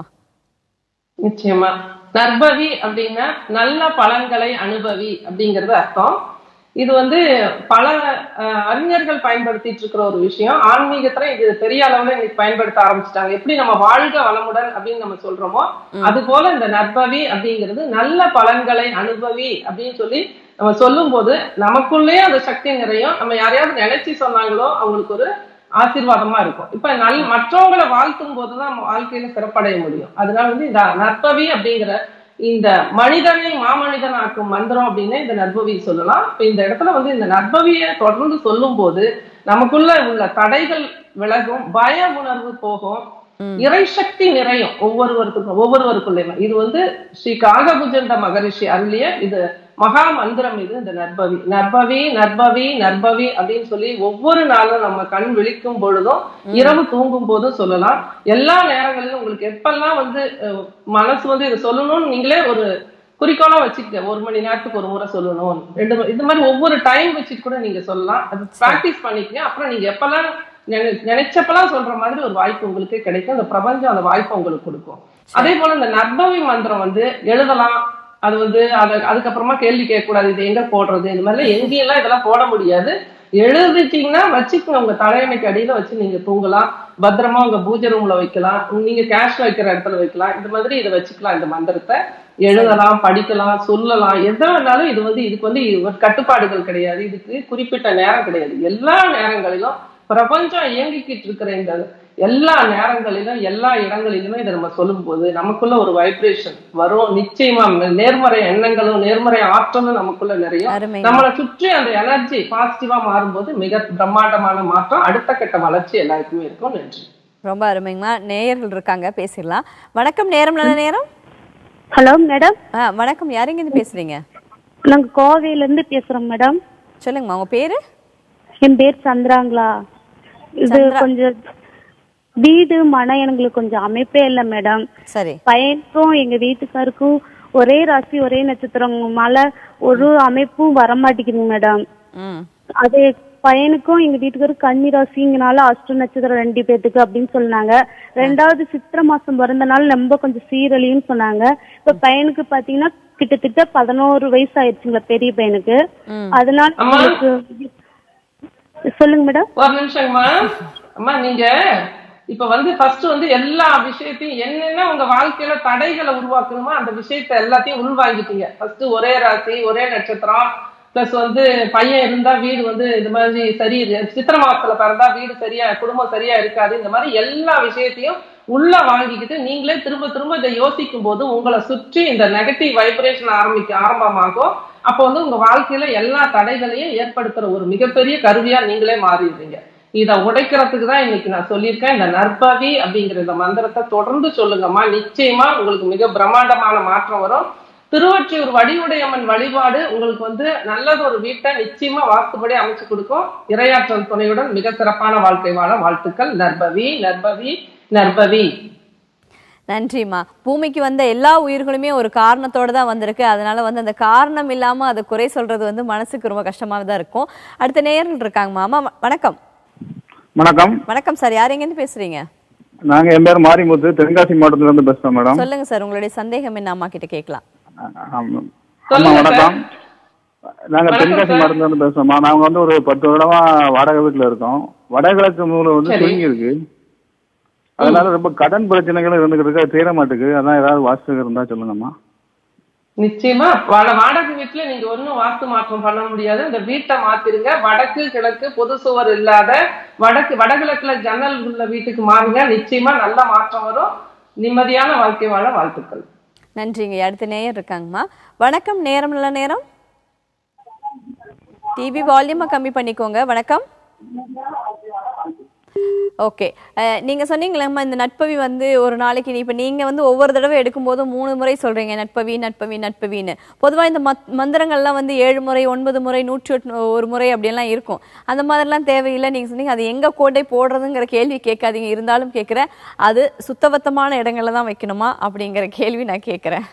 நிச்சயமா நற்பவி அப்படின்னா நல்ல பலன்களை அனுபவி அப்படிங்கிறது அர்த்தம் இது வந்து பல அஹ், அறிஞர்கள் பயன்படுத்திட்டு இருக்கிற ஒரு விஷயம் ஆன்மீகத்துல இது பெரிய அளவுல இன்னைக்கு பயன்படுத்த ஆரம்பிச்சிட்டாங்க எப்படி நம்ம வாழ்க வளமுடன் அப்படின்னு நம்ம சொல்றோமோ அது போல இந்த நற்பவி அப்படிங்கிறது நல்ல பலன்களை அனுபவி அப்படின்னு சொல்லி நம்ம சொல்லும் போது நமக்குள்ளேயே அந்த சக்தி நிறையும் நம்ம யாரையாவது நினைச்சு சொன்னாங்களோ அவங்களுக்கு ஒரு ஆசீர்வாதமா இருக்கும் இப்ப நல் மற்றவங்களை வாழ்த்தும் போதுதான் நம்ம வாழ்க்கையில சிறப்படைய முடியும் அதனால வந்து இந்த நற்பவி அப்படிங்கிற இந்த மனிதனை மாமனிதனாக்கும் மந்திரம் அப்படின்னு இந்த நற்பவி சொல்லலாம் இப்ப இந்த இடத்துல வந்து இந்த நற்பவியை தொடர்ந்து சொல்லும் போது நமக்குள்ள உள்ள தடைகள் விலகும் பய உணர்வு போகும் இறைசக்தி நிறையும் ஒவ்வொருவருக்கும் ஒவ்வொருவருக்குள்ளேயுமே இது வந்து ஸ்ரீ காகபுஜண்ட மகரிஷி அருளிய இது மகா மந்திரம் இது இந்த நற்பவி நற்பவி நற்பவி நற்பவி அப்படின்னு சொல்லி ஒவ்வொரு நாளும் நம்ம கண் விழிக்கும் பொழுதும் இரவு தூங்கும் போதும் சொல்லலாம் எல்லா நேரங்களிலும் உங்களுக்கு எப்பெல்லாம் வந்து அஹ், மனசு வந்து இதை சொல்லணும்னு நீங்களே ஒரு குறிக்கோளா வச்சுக்க ஒரு மணி நேரத்துக்கு ஒரு முறை சொல்லணும் ரெண்டு மணி- இது மாதிரி ஒவ்வொரு டைம் வச்சுட்டு கூட நீங்க சொல்லலாம் அது பிராக்டிஸ் பண்ணிக்கங்க அப்புறம் நீங்க எப்பெல்லாம் நினை- நினைச்சப்பெல்லாம் சொல்ற மாதிரி ஒரு வாய்ப்பு உங்களுக்கு கிடைக்கும் அந்த பிரபஞ்சம் அந்த வாய்ப்பை உங்களுக்கு கொடுக்கும் அதே போல இந்த நற்பவி மந்திரம் வந்து எழுதலாம் அது வந்து அதை அதுக்கப்புறமா கேள்வி கேட்கக்கூடாது இது எங்க போடுறது இந்த மாதிரிலாம் எங்கேயெல்லாம் இதெல்லாம் போட முடியாது எழுதிட்டீங்கன்னா வச்சுக்கோங்க உங்க தலையணைக்கு அடியில வச்சு நீங்க தூங்கலாம் பத்திரமா உங்க பூஜை ரூம்ல வைக்கலாம் நீங்க கேஷ் வைக்கிற இடத்துல வைக்கலாம் இந்த மாதிரி இதை வச்சுக்கலாம் இந்த மந்திரத்தை எழுதலாம் படிக்கலாம் சொல்லலாம் எதை வேணாலும் இது வந்து இதுக்கு வந்து இது ஒரு கட்டுப்பாடுகள் கிடையாது இதுக்கு குறிப்பிட்ட நேரம் கிடையாது எல்லா நேரங்களிலும் பிரபஞ்சம் இயங்கிக்கிட்டு இருக்கிற இந்த எல்லா நேரங்களிலும் எல்லா இடங்களிலுமே இதை நம்ம சொல்லும்போது நமக்குள்ள ஒரு வைப்ரேஷன் வரும் நிச்சயமா நேர்மறை எண்ணங்களும் நேர்மறை ஆற்றலும் நமக்குள்ள நிறைய அருமை நம்மளை சுற்றி அந்த எனர்ஜி பாசிட்டிவா மாறும்போது மிக பிரம்மாண்டமான மாற்றம் அடுத்த கட்ட வளர்ச்சி எல்லாருக்குமே இருக்கும் நன்றி ரொம்ப அருமைங்கம்மா நேயர்கள் இருக்காங்க பேசிடலாம் வணக்கம் நேரம் நல்ல நேரம் ஹலோ மேடம் ஆ வணக்கம் யார் எங்கேருந்து பேசுறீங்க நாங்க கோவையில இருந்து பேசுறோம் மேடம் சொல்லுங்கம்மா உங்க பேரு என் பேர் சந்திராங்களா இது சந்திரா. கொஞ்சம் வீடு மனம் எங்களுக்கு கொஞ்சம் அமைப்பே இல்லை மேடம் சரி பையனுக்கும் எங்க வீட்டுக்காருக்கும் ஒரே ராசி ஒரே நட்சத்திரமால ஒரு அமைப்பும் வர மாட்டேங்குதுங்க மேடம் ம் அது பையனுக்கும் எங்க வீட்டுக்காரரும் கன்னி ராசிங்கனால அஷ்ட நட்சத்திரம் ரெண்டு பேத்துக்கு அப்படின்னு சொன்னாங்க ரெண்டாவது சித்திரை மாசம் பிறந்தனால ரொம்ப கொஞ்சம் சீரழின்னு சொன்னாங்க இப்ப பையனுக்கு பாத்தீங்கன்னா கிட்டத்தட்ட பதினோரு வயசு ஆயிடுச்சுங்களா பெரிய பையனுக்கு ம். அதனால அம்மா. உங்களுக்கு சொல்லுங்க மேடம் ஒரு நிமிஷங்கம்மா அம்மா நீங்க இப்ப வந்து ஃபர்ஸ்ட் வந்து எல்லா விஷயத்தையும் என்னென்ன உங்க வாழ்க்கையில தடைகளை உருவாக்கணுமோ அந்த விஷயத்த எல்லாத்தையும் உள்வாங்கிட்டீங்க ஃபர்ஸ்ட் ஒரே ராசி ஒரே நட்சத்திரம் பிளஸ் வந்து பையன் இருந்தா வீடு வந்து இந்த மாதிரி சரி சித்திரை மாசத்துல பிறந்தா வீடு சரியா குடும்பம் சரியா இருக்காது இந்த மாதிரி எல்லா விஷயத்தையும் உள்ள வாங்கிக்கிட்டு நீங்களே திரும்ப திரும்ப இதை யோசிக்கும் போது உங்களை சுற்றி இந்த நெகட்டிவ் வைப்ரேஷன் ஆரம்பிக்க ஆரம்பமாகும் அப்போ வந்து உங்க வாழ்க்கையில எல்லா தடைகளையும் ஏற்படுத்துற ஒரு மிகப்பெரிய கருவியா நீங்களே மாறிடுறீங்க இதை உடைக்கிறதுக்கு தான் இன்னைக்கு நான் சொல்லியிருக்கேன் இந்த நற்பவி அப்படிங்கிற இந்த மந்திரத்தை தொடர்ந்து சொல்லுங்கம்மா நிச்சயமா உங்களுக்கு மிக பிரம்மாண்டமான மாற்றம் வரும் திருவொற்றியூர் வடிவுடையம்மன் வழிபாடு உங்களுக்கு வந்து நல்லது ஒரு வீட்டை நிச்சயமா வாஸ்துபடி அமைச்சு கொடுக்கும் இரையாற்றல் துணையுடன் மிக சிறப்பான வாழ்க்கை வாழ வாழ்த்துக்கள் நற்பவி நற்பவி நற்பவி நன்றிம்மா பூமிக்கு வந்த எல்லா உயிர்களுமே ஒரு காரணத்தோட தான் வந்திருக்கு அதனால வந்து அந்த காரணம் இல்லாம அதை குறை சொல்றது வந்து மனசுக்கு ரொம்ப கஷ்டமா தான் இருக்கும் அடுத்த நேயர்கள் இருக்காங்கம்மா அம்மா வ- வணக்கம் வணக்கம் வணக்கம் சார் யார் எங்கேருந்து பேசுறீங்க நாங்க என் பேர் மாரிமுத்து தென்காசி மாவட்டத்துல இருந்து பேசுறோம் மேடம் சொல்லுங்க சார் உங்களுடைய சந்தேகம் என்ன அம்மா கிட்ட கேட்கலாம் ஆமா ஆமா, சொல்லுங்க வணக்கம் நாங்க வணக்கம் தென்காசி சார். மாவட்டத்துல இருந்து பேசுறோம்மா நாங்க வந்து ஒரு பத்து வருடமா வாடகை வீட்டுல இருக்கோம் வடகிழக்கு மூலம் வந்து சரி. சுருங்கி இருக்கு அதனால ரொம்ப கடன் பிரச்சனைகளும் இருந்துகிட்டு இருக்கு அது தீர மாட்டுக்கு அதான் ஏதாவது வாஸ்து இருந்தா சொல்லுங்கம்மா நிச்சயமா வாட வாடகை வீட்டுல நீங்க ஒண்ணும் வாஸ்து மாற்றம் பண்ண முடியாது இந்த வீட்டை மாத்திருங்க வடக்கு கிழக்கு பொது சுவர் இல்லாத வடக்கு வடகிழக்குல ஜன்னல் உள்ள வீட்டுக்கு மாறுங்க நிச்சயமா நல்ல மாற்றம் வரும் நிம்மதியான வாழ்க்கை வாழ வாழ்த்துக்கள் நன்றிங்க அடுத்த நேயர் இருக்காங்கம்மா வணக்கம் நேரம் நல்ல நேரம் டிவி வால்யூமை கம்மி பண்ணிக்கோங்க வணக்கம் ஓகே நீங்க சொன்னீங்களேம்மா இந்த நட்பவி வந்து ஒரு நாளைக்கு நீ- இப்ப நீங்க வந்து ஒவ்வொரு தடவை எடுக்கும்போது மூணு முறை சொல்றீங்க நட்பவி நட்பவி நட்பவின்னு பொதுவா இந்த மத்- மந்திரங்கள்லாம் வந்து ஏழு முறை ஒன்பது முறை நூற்றி எட்டு ஒரு முறை அப்படியெல்லாம் இருக்கும் அந்த மாதிரிலாம் தேவையில்லை நீங்க சொன்னீங்க அது எங்க கோட்டை போடுறதுங்கிற கேள்வி கேட்காதீங்க இருந்தாலும் கேட்குறேன் அது சுத்தபத்தமான இடங்கள்ல தான் வைக்கணுமா அப்படிங்கிற கேள்வி நான் கேட்குறேன்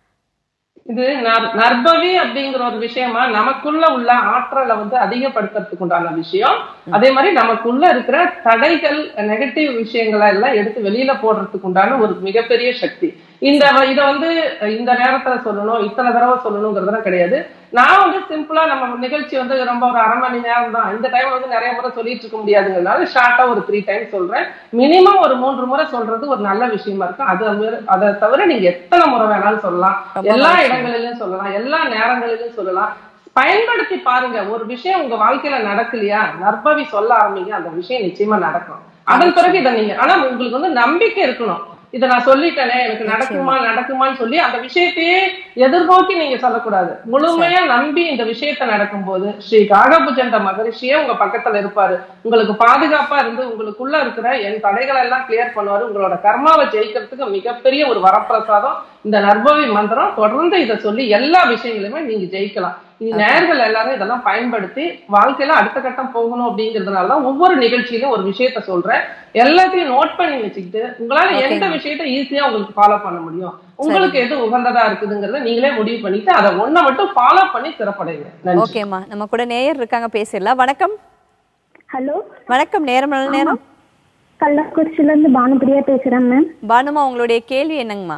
இது நற்- நற்பவி அப்படிங்கிற ஒரு விஷயமா நமக்குள்ள உள்ள ஆற்றலை வந்து அதிகப்படுத்துறதுக்கு உண்டான விஷயம் அதே மாதிரி நமக்குள்ள இருக்கிற தடைகள் நெகட்டிவ் விஷயங்களை எல்லாம் எடுத்து வெளியில போடுறதுக்கு உண்டான ஒரு மிகப்பெரிய சக்தி இந்த வ- இத வந்து இந்த நேரத்துல சொல்லணும் இத்தனை தடவை சொல்லணுங்கிறதுலாம் கிடையாது நான் வந்து சிம்பிளா நம்ம நிகழ்ச்சி வந்து ரொம்ப ஒரு அரை மணி நேரம் தான் இந்த டைம் வந்து நிறைய முறை சொல்லிட்டு இருக்க முடியாதுங்கிறதுனால ஷார்ட்டா ஒரு த்ரீ டைம் சொல்றேன் மினிமம் ஒரு மூன்று முறை சொல்றது ஒரு நல்ல விஷயமா இருக்கும் அது வந்து- அதை தவிர நீங்க எத்தனை முறை வேணாலும் சொல்லலாம் ரொம்ப எல்லா மகிழ்ச்சி. இடங்களிலும் சொல்லலாம் எல்லா நேரங்களிலும் சொல்லலாம் பயன்படுத்தி பாருங்க ஒரு விஷயம் உங்க வாழ்க்கையில நடக்கலையா நற்பவி சொல்ல ஆரம்பிங்க அந்த விஷயம் நிச்சயமா நடக்கும் அதன் பிறகு இதை நீங்க ஆனா உங்களுக்கு வந்து நம்பிக்கை இருக்கணும் இதை நான் சொல்லிட்டேனே எனக்கு நடக்குமா நடக்குமான்னு சொல்லி அந்த விஷயத்தையே எதிர்நோக்கி நீங்க சொல்லக்கூடாது முழுமையா நம்பி இந்த விஷயத்த நடக்கும்போது ஸ்ரீ காகபுஜண்ட மகரிஷியே உங்க பக்கத்துல இருப்பாரு உங்களுக்கு பாதுகாப்பா இருந்து உங்களுக்குள்ள இருக்கிற என் தடைகளை எல்லாம் கிளியர் பண்ணுவாரு உங்களோட கர்மாவை ஜெயிக்கிறதுக்கு மிகப்பெரிய ஒரு வரப்பிரசாதம் இந்த நற்பவி மந்திரம் தொடர்ந்து இதை சொல்லி எல்லா விஷயங்களையுமே நீங்க ஜெயிக்கலாம் இனி நேர்கள் எல்லாரும் இதெல்லாம் பயன்படுத்தி வாழ்க்கையில அடுத்த கட்டம் போகணும் அப்படிங்கறதுனால தான் ஒவ்வொரு நிகழ்ச்சியிலும் ஒரு விஷயத்த சொல்றேன் எல்லாத்தையும் நோட் பண்ணி வச்சுக்கிட்டு உங்களால Okay. எந்த விஷயத்த ஈஸியா உங்களுக்கு ஃபாலோ பண்ண முடியும் உங்களுக்கு எது உகந்ததா இருக்குதுங்கிறத நீங்களே முடிவு பண்ணிட்டு அதை ஒண்ண மட்டும் ஃபாலோ பண்ணி சிறப்படைங்க நன்றி ஓகேம்மா நம்ம கூட நேயர் இருக்காங்க பேசிடலாம் வணக்கம் ஹலோ வணக்கம் நேரம் நல்ல நேரம் கள்ளக்குறிச்சில இருந்து பானுபிரியா பேசுறேன் மேம் பானுமா உங்களுடைய கேள்வி என்னங்கம்மா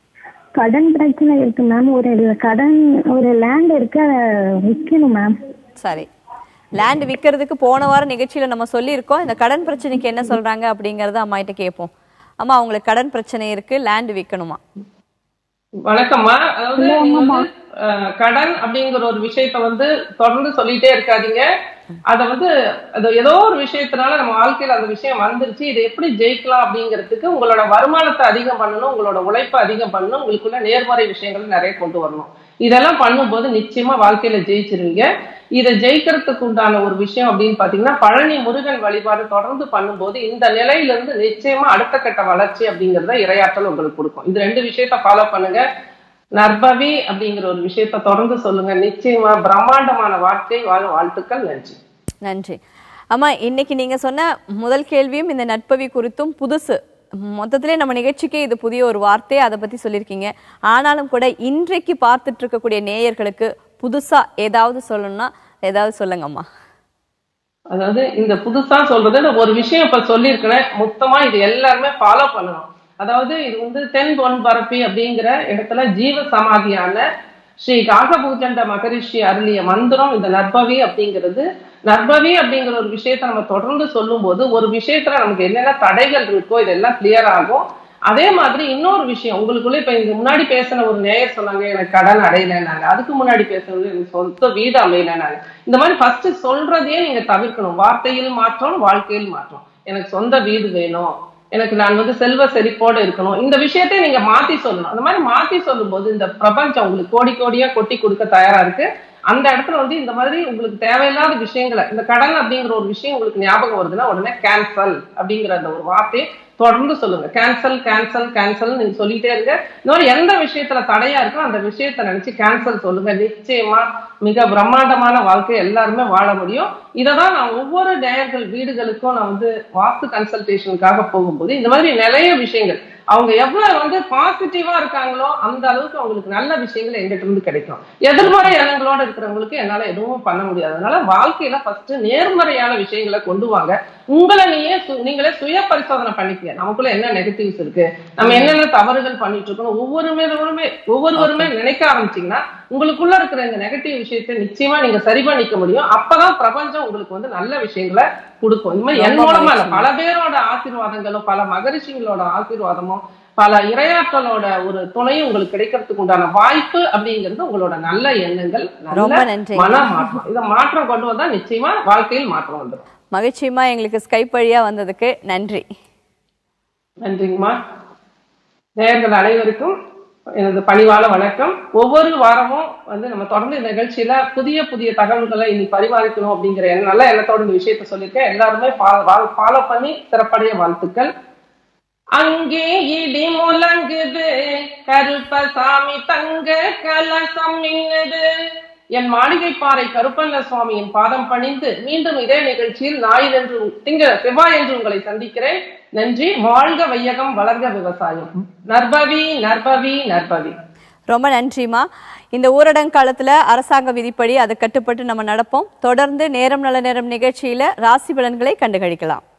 கடன் பிரச்சனை இருக்கு மேம் ஒரு கடன் ஒரு லேண்ட் இருக்கு அதை விற்கணும் மேம் சரி லேண்ட் விற்கிறதுக்கு போன வாரம் நிகழ்ச்சியில நம்ம சொல்லியிருக்கோம் இந்த கடன் பிரச்சனைக்கு என்ன சொல்றாங்க அப்படிங்கறத அம்மா கிட்ட கேட்போம் அம்மா அவங்களுக்கு கடன் பிரச்சனை இருக்கு லேண்ட் விற்கணுமா வணக்கம்மா அதாவது நீங்க வந்து, அஹ், கடன் அப்படிங்கிற ஒரு விஷயத்த வந்து தொடர்ந்து சொல்லிட்டே இருக்காதீங்க அத வந்து அது ஏதோ ஒரு விஷயத்தினால நம்ம வாழ்க்கையில அந்த விஷயம் வந்துருச்சு இதை எப்படி ஜெயிக்கலாம் அப்படிங்கிறதுக்கு உங்களோட வருமானத்தை அதிகம் பண்ணணும் உங்களோட உழைப்பை அதிகம் பண்ணணும் உங்களுக்குள்ள நேர்மறை விஷயங்கள் நிறைய கொண்டு வரணும் இதெல்லாம் பண்ணும்போது நிச்சயமா வாழ்க்கையில ஜெயிச்சிருவீங்க இதை ஜெயிக்கிறதுக்கு உண்டான ஒரு விஷயம் அப்படின்னு பாத்தீங்கன்னா பழனி முருகன் வழிபாடு தொடர்ந்து பண்ணும்போது இந்த நிலையில இருந்து நிச்சயமா அடுத்த கட்ட வளர்ச்சி அப்படிங்கறத இரையாற்றல் உங்களுக்கு கொடுக்கும் இந்த ரெண்டு விஷயத்த ஃபாலோ பண்ணுங்க நற்பவி அப்படிங்கிற ஒரு விஷயத்த தொடர்ந்து சொல்லுங்க நிச்சயமா பிரம்மாண்டமான வாழ்க்கை வாழ வாழ்த்துக்கள் நன்றி நன்றி அம்மா இன்னைக்கு நீங்க சொன்ன முதல் கேள்வியும் இந்த நட்பவி குறித்தும் புதுசு மொத்தத்திலே நம்ம நிகழ்ச்சிக்கே இது புதிய ஒரு வார்த்தை அதை பத்தி சொல்லியிருக்கீங்க ஆனாலும் கூட இன்றைக்கு பார்த்துட்டு இருக்கக்கூடிய நேயர்களுக்கு புதுசா ஏதாவது சொல்லணும்னா ஏதாவது சொல்லுங்கம்மா அதாவது இந்த புதுசா சொல்றது நான் ஒரு விஷயம் இப்ப சொல்லியிருக்கிறேன் மொத்தமா இது எல்லாருமே ஃபாலோ பண்ணணும் அதாவது இது வந்து தென் பொன் பரப்பி அப்படிங்கிற இடத்துல ஜீவ சமாதியான ஸ்ரீ காகபூஜண்ட மகரிஷி அருளிய மந்திரம் இந்த நற்பவி அப்படிங்கிறது நர்பவி அப்படிங்கிற ஒரு விஷயத்த நம்ம தொடர்ந்து சொல்லும்போது ஒரு விஷயத்துல நமக்கு என்னென்ன தடைகள் இருக்கோ இதெல்லாம் கிளியர் ஆகும் அதே மாதிரி இன்னொரு விஷயம் உங்களுக்குள்ள இப்ப இந்த முன்னாடி பேசின ஒரு நேயர் சொன்னாங்க எனக்கு கடன் அடையலைன்னாங்க அதுக்கு முன்னாடி பேசுனது எனக்கு சொந்த வீடு அமையலைன்னாங்க இந்த மாதிரி ஃபர்ஸ்ட் சொல்றதையே நீங்க தவிர்க்கணும் வார்த்தையில் மாற்றம் வாழ்க்கையில் மாற்றம் எனக்கு சொந்த வீடு வேணும் எனக்கு நான் வந்து செல்வ செழிப்போட இருக்கணும் இந்த விஷயத்தை நீங்க மாத்தி சொல்லணும் அந்த மாதிரி மாத்தி சொல்லும்போது இந்த பிரபஞ்சம் உங்களுக்கு கோடி கோடியா கொட்டி கொடுக்க தயாரா இருக்கு அந்த இடத்துல வந்து இந்த மாதிரி உங்களுக்கு தேவையில்லாத விஷயங்களை இந்த கடன் அப்படிங்கிற ஒரு விஷயம் உங்களுக்கு ஞாபகம் வருதுன்னா உடனே கேன்சல் அப்படிங்கிற அந்த ஒரு வார்த்தையை தொடர்ந்து சொல்லுங்க கேன்சல் கேன்சல் கேன்சல் நீங்க சொல்லிட்டே இருங்க இந்த மாதிரி எந்த விஷயத்துல தடையா இருக்கோ அந்த விஷயத்த நினைச்சு கேன்சல் சொல்லுங்க நிச்சயமா மிக பிரம்மாண்டமான வாழ்க்கை எல்லாருமே வாழ முடியும் இததான் நான் ஒவ்வொரு நேயர்கள் வீடுகளுக்கும் நான் வந்து வாஸ்து கன்சல்டேஷனுக்காக போகும்போது இந்த மாதிரி நிறைய விஷயங்கள் அவங்க எவ்வளவு வந்து பாசிட்டிவா இருக்காங்களோ அந்த அளவுக்கு அவங்களுக்கு நல்ல விஷயங்கள் எங்கிட்ட இருந்து கிடைக்கும் எதிர்மறை எண்ணங்களோட இருக்கிறவங்களுக்கு என்னால எதுவும் பண்ண முடியாது அதனால வாழ்க்கையில ஃபர்ஸ்ட் நேர்மறையான விஷயங்களை கொண்டு வாங்க உங்களை நீயே சு- நீங்களே சுய பரிசோதனை பண்ணிக்கங்க நமக்குள்ள என்ன நெகட்டிவ்ஸ் இருக்கு நம்ம என்னென்ன தவறுகள் பண்ணிட்டு இருக்கோம் ஒவ்வொருமே ஒவ்வொருவருமே நினைக்க ஆரம்பிச்சீங்கன்னா உங்களுக்குள்ள இருக்கிற இந்த நெகட்டிவ் விஷயத்தை நிச்சயமா நீங்க சரி பண்ணிக்க முடியும் அப்பதான் பிரபஞ்சம் உங்களுக்கு வந்து நல்ல விஷயங்களை கொடுக்கும் இந்த மாதிரி என் ரொம்ப மூலமா இல்ல மகிழ்ச்சி. பல பேரோட ஆசீர்வாதங்களும் பல மகரிஷிகளோட ஆசீர்வாதமும் பல இரையாற்றலோட ஒரு துணையும் உங்களுக்கு கிடைக்கிறதுக்கு உண்டான வாய்ப்பு அப்படிங்கிறது உங்களோட நல்ல எண்ணங்கள் ரொம்ப நல்ல நன்றி. மன மாற்றம் இத மாற்றம் கொண்டு வந்தா நிச்சயமா வாழ்க்கையில் மாற்றம் வந்துடும் மகிழ்ச்சியமா எங்களுக்கு ஸ்கைப் வழியா வந்ததுக்கு நன்றி நன்றிங்கம்மா நேயர்கள் அனைவருக்கும் எனது பணிவான வணக்கம் ஒவ்வொரு வாரமும் வந்து நம்ம தொடர்ந்து இந்த நிகழ்ச்சியில புதிய புதிய தகவல்களை இனி பரிமாறிக்கணும் அப்படிங்கிற எண்ண- நல்ல எண்ணத்தோட இந்த விஷயத்த சொல்லியிருக்கேன் எல்லாருமே ஃபாலோ பண்ணி சிறப்படைய வாழ்த்துக்கள் அங்கே இடி முழங்குது கருப்பசாமி தங்க கலசம் மின்னுது என் மாளிகை பாறை கருப்பண்ண சுவாமியின் பாதம் பணிந்து மீண்டும் இதே நிகழ்ச்சியில் ஞாயிறன்று திங்க செவ்வாய் என்று உங்களை சந்திக்கிறேன் நன்றி வாழ்க வையகம் வளர்க விவசாயம் நற்பவி நற்பவி நற்பவி ரொம்ப நன்றிமா இந்த ஊரடங்கு காலத்துல அரசாங்க விதிப்படி அதை கட்டுப்பட்டு நம்ம நடப்போம் தொடர்ந்து நேரம் நல்ல நேரம் நிகழ்ச்சியில ராசி பலன்களை கண்டுகளிக்கலாம்